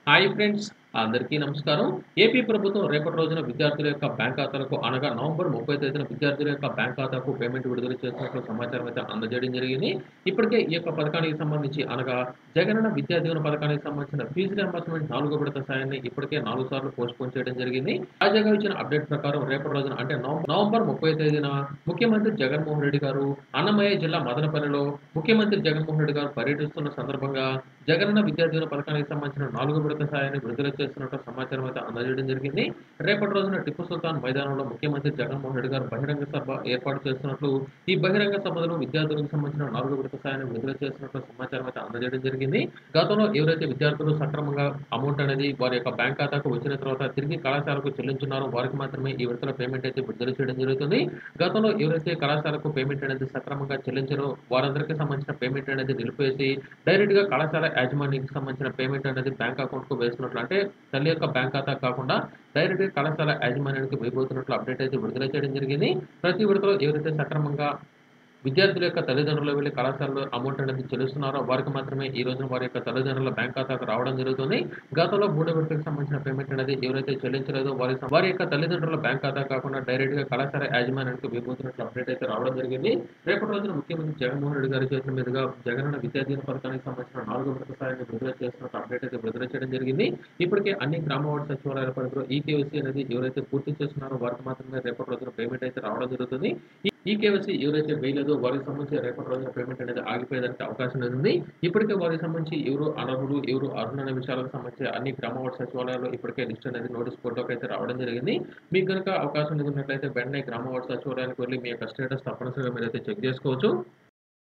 hi friends అందరికీ నమస్కారం AP ప్రభుత్వం రేపటి రోజున విద్యార్థుల యొక్క బ్యాంక్ ఖాతాలకు అనగా నవంబర్ ముప్పై తేదీన విద్యార్థుల యొక్క బ్యాంక్ ఖాతాకు పేమెంట్ విడుదల చేసినట్లు సమాచారం అయితే అందజేయడం జరిగింది ఇప్పటికే ఈ యొక్క పథకానికి సంబంధించి అనగా జగనన్న విద్యా దీవెన పథకానికి సంబంధించిన ఫీజు రియంబర్స్మెంట్ నాలుగో విడత సాయాన్ని ఇప్పటికే నాలుగు సార్లు పోస్ట్ పోన్ చేయడం జరిగింది తాజాగా ఇచ్చిన అప్డేట్ ప్రకారం రేపటి రోజున అంటే నవం- నవంబర్ ముప్పై తేదీన ముఖ్యమంత్రి జగన్మోహన్ రెడ్డి గారు అన్నమయ్య జిల్లా మదనపల్లిలో ముఖ్యమంత్రి జగన్మోహన్ రెడ్డి గారు పర్యటిస్తున్న సందర్భంగా జగనన్న విద్యా దీవెన పథకానికి సంబంధించిన నాలుగో విడత సాయాన్ని విడుదల చేస్తున్నట్టు సమాచారం అయితే అందజేయడం జరిగింది రేపటి రోజున టిప్పు సుల్తాన్ మైదానంలో ముఖ్యమంత్రి జగన్మోహన్ రెడ్డి గారు బహిరంగ సభ ఏర్పాటు చేస్తున్నట్లు ఈ బహిరంగ సభలో విద్యార్థులకు సంబంధించిన నాలుగో విడత సాయాన్ని విడుదల చేస్తున్నట్లు సమాచారం అయితే అందజేయడం జరిగింది గతంలో ఎవరైతే విద్యార్థులు సక్రమంగా అమౌంట్ అనేది వారి యొక్క బ్యాంక్ ఖాతాకు వచ్చిన తర్వాత తిరిగి కళాశాలకు చెల్లించున్నారో వారికి మాత్రమే ఈ విడతల పేమెంట్ అయితే విడుదల చేయడం జరుగుతుంది గతంలో ఎవరైతే కళాశాలకు పేమెంట్ అనేది సక్రమంగా చెల్లించారో వారందరికీ సంబంధించిన పేమెంట్ అనేది నిలిపేసి డైరెక్ట్ గా కళాశాల యాజమాన్యానికి సంబంధించిన పేమెంట్ అనేది బ్యాంక్ అకౌంట్ కు వేసినట్లు అంటే తల్లి యొక్క బ్యాంక్ ఖాతా కాకుండా డైరెక్ట్ గా కళాశాల యాజమాన్యానికి వేయబోతున్నట్లు అప్డేట్ అయితే విడుదల చేయడం జరిగింది ప్రతి విడతలో ఎవరైతే సక్రమంగా విద్యార్థుల యొక్క తల్లిదండ్రులు వెళ్ళి కళాశాలలో అమౌంట్ అనేది చెల్లిస్తున్నారో వారికి మాత్రమే ఈ రోజున వారి యొక్క తల్లిదండ్రుల బ్యాంక్ ఖాతాకు రావడం జరుగుతుంది గతంలో మూడో విడతకు సంబంధించిన పేమెంట్ అనేది ఎవరైతే చెల్లించలేదో వారి వారి యొక్క తల్లిదండ్రుల బ్యాంక్ ఖాతా కాకుండా డైరెక్ట్ గా కళాశాల యాజమాన్యానికి వేయబోతున్నట్లు అప్డేట్ అయితే రావడం జరిగింది రేపటి రోజున ముఖ్యమంత్రి జగన్మోహన్ రెడ్డి గారి చేతుల మీదుగా జగనన్న విద్యాదీన పథకానికి సంబంధించిన నాలుగో విడత స్థాయిని విడుదల చేస్తున్నట్టు అప్డేట్ అయితే విడుదల చేయడం జరిగింది ఇప్పటికే అన్ని గ్రామ వార్డు సచివాలయాల పరిధిలో ఈ కేవైసీ అనేది ఎవరైతే పూర్తి చేస్తున్నారో వారికి మాత్రమే రేపటి రోజున పేమెంట్ అయితే రావడం జరుగుతుంది ఈ- ఈ కేవైసీ ఎవరైతే వేయలేదో వారికి సంబంధించి రేపటి రోజున పేమెంట్ అనేది ఆగిపోయేదానికి అవకాశం అనేది ఉంది ఇప్పటికే వారికి సంబంధించి ఎవరు అనర్హులు ఎవరు అర్హులు అనే విషయాలకు సంబంధించి అన్ని గ్రామ వార్డు సచివాలయాల్లో ఇప్పటికే లిస్ట్ అనేది నోటీస్ బోర్డులోకి అయితే రావడం జరిగింది మీకు కనుక అవకాశం ఉన్నట్లయితే వెంటనే గ్రామ వార్డు సచివాలయానికి వెళ్ళి మీ యొక్క స్టేటస్ తప్పనిసరిగా మీరైతే చెక్ చేసుకోవచ్చు